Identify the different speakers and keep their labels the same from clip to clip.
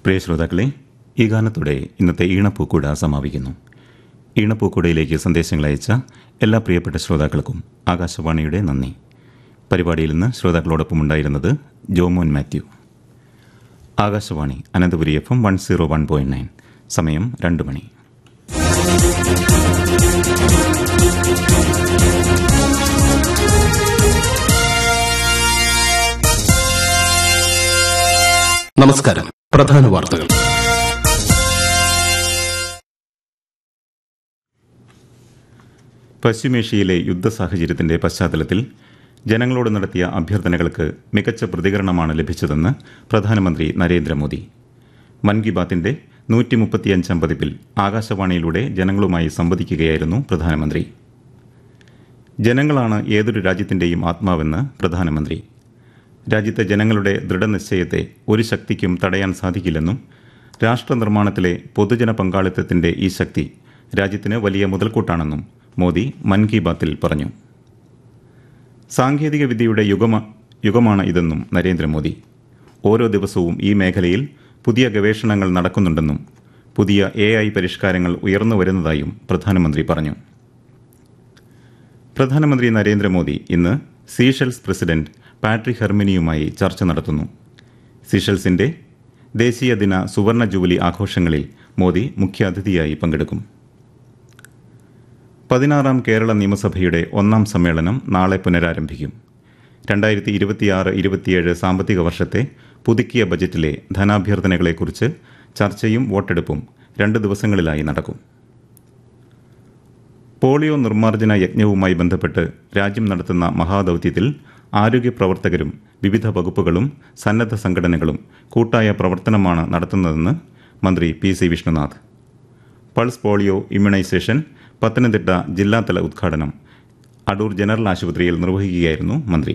Speaker 1: പ്രിയ ശ്രോതാക്കളെ ഈ ഗാനത്തോടെ ഇന്നത്തെ ഈണപ്പൂക്കൂട സമാപിക്കുന്നു ഈണപ്പൂക്കൂടയിലേക്ക് സന്ദേശങ്ങൾ അയച്ച എല്ലാ പ്രിയപ്പെട്ട ശ്രോതാക്കൾക്കും ആകാശവാണിയുടെ നന്ദി പരിപാടിയിൽ നിന്ന് ശ്രോതാക്കളോടൊപ്പം ഉണ്ടായിരുന്നത് Jomon Mathew Akashvani Ananthapuri F M one zero one point nine സമയം രണ്ട് മണി
Speaker 2: നമസ്കാരം പ്രധാന വാർത്തകൾ
Speaker 1: പശ്ചിമേഷ്യയിലെ യുദ്ധ സാഹചര്യത്തിന്റെ പശ്ചാത്തലത്തിൽ ജനങ്ങളോട് നടത്തിയ അഭ്യർത്ഥനകൾക്ക് മികച്ച പ്രതികരണമാണ് ലഭിച്ചതെന്ന് പ്രധാനമന്ത്രി നരേന്ദ്രമോദി മൻ കി ബാത്തിന്റെ നൂറ്റി മുപ്പത്തിയഞ്ചാം പതിപ്പിൽ ആകാശവാണിയിലൂടെ ജനങ്ങളുമായി സംവദിക്കുകയായിരുന്നു പ്രധാനമന്ത്രി ജനങ്ങളാണ് ഏതൊരു രാജ്യത്തിന്റെയും ആത്മാവെന്ന് പ്രധാനമന്ത്രി രാജ്യത്തെ ജനങ്ങളുടെ ദൃഢനിശ്ചയത്തെ ഒരു ശക്തിക്കും തടയാൻ സാധിക്കില്ലെന്നും രാഷ്ട്ര നിർമ്മാണത്തിലെ പൊതുജന പങ്കാളിത്തത്തിന്റെ ഈ ശക്തി രാജ്യത്തിന് വലിയ മുതൽക്കൂട്ടാണെന്നും മോദി മൻ കി ബാത്തിൽ പറഞ്ഞു സാങ്കേതിക വിദ്യയുടെ യുഗമ യുഗമാണ് ഇതെന്നും നരേന്ദ്രമോദി ഓരോ ദിവസവും ഈ മേഖലയിൽ പുതിയ ഗവേഷണങ്ങൾ നടക്കുന്നുണ്ടെന്നും പുതിയ എ ഐ പരിഷ്കാരങ്ങൾ ഉയർന്നു വരുന്നതായും പ്രധാനമന്ത്രി പറഞ്ഞു പ്രധാനമന്ത്രി നരേന്ദ്രമോദി ഇന്ന് സീഷെൽസ് പ്രസിഡന്റ് പാട്രിക് ഹെർമിനിയുമായി ചർച്ച നടത്തുന്നു സീഷെൽസിന്റെ ദേശീയ ദിന സുവർണ ജൂബിലി ആഘോഷങ്ങളിൽ മോദി മുഖ്യാതിഥിയായി പങ്കെടുക്കും പതിനാറാം കേരള നിയമസഭയുടെ ഒന്നാം സമ്മേളനം നാളെ പുനരാരംഭിക്കും രണ്ടായിരത്തി ഇരുപത്തിയാറ് ഇരുപത്തിയേഴ് സാമ്പത്തിക വർഷത്തെ പുതുക്കിയ ബജറ്റിലെ ധനാഭ്യർത്ഥനകളെക്കുറിച്ച് ചർച്ചയും വോട്ടെടുപ്പും രണ്ട് ദിവസങ്ങളിലായി നടക്കും പോളിയോ നിർമ്മാർജ്ജന യജ്ഞവുമായി ബന്ധപ്പെട്ട് രാജ്യം നടത്തുന്ന മഹാദൌത്യത്തിൽ ആരോഗ്യ പ്രവർത്തകരും വിവിധ വകുപ്പുകളും സന്നദ്ധ സംഘടനകളും കൂട്ടായ പ്രവർത്തനമാണ് നടത്തുന്നതെന്ന് മന്ത്രി P C Vishnunath pulse polio immunisation Pathanamthitta ജില്ലാതല ഉദ്ഘാടനം അടൂർ ജനറൽ ആശുപത്രിയിൽ നിർവഹിക്കുകയായിരുന്നു മന്ത്രി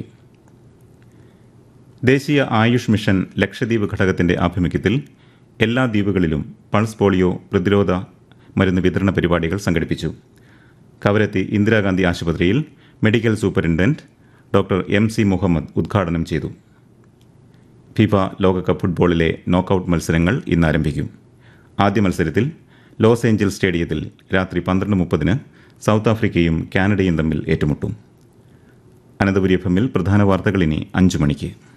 Speaker 1: ദേശീയ ആയുഷ് മിഷൻ ലക്ഷദ്വീപ് ഘടകത്തിന്റെ ആഭിമുഖ്യത്തിൽ എല്ലാ ദ്വീപുകളിലും പൾസ് പോളിയോ പ്രതിരോധ മരുന്ന് വിതരണ പരിപാടികൾ സംഘടിപ്പിച്ചു കവരത്തി ഇന്ദിരാഗാന്ധി ആശുപത്രിയിൽ medical superintendent doctor M C Muhammad ഉദ്ഘാടനം ചെയ്തു ഫിഫ ലോകകപ്പ് ഫുട്ബോളിലെ നോക്കൌട്ട് മത്സരങ്ങൾ ഇന്ന് ആരംഭിക്കും ആദ്യ മത്സരത്തിൽ ലോസ് ഏഞ്ചൽസ് സ്റ്റേഡിയത്തിൽ രാത്രി പന്ത്രണ്ട് മുപ്പതിന് സൗത്ത് ആഫ്രിക്കയും കാനഡയും തമ്മിൽ ഏറ്റുമുട്ടും അനന്തപുരി എഫ് എമ്മിൽ പ്രധാന വാർത്തകൾ ഇനി അഞ്ചു മണിക്ക്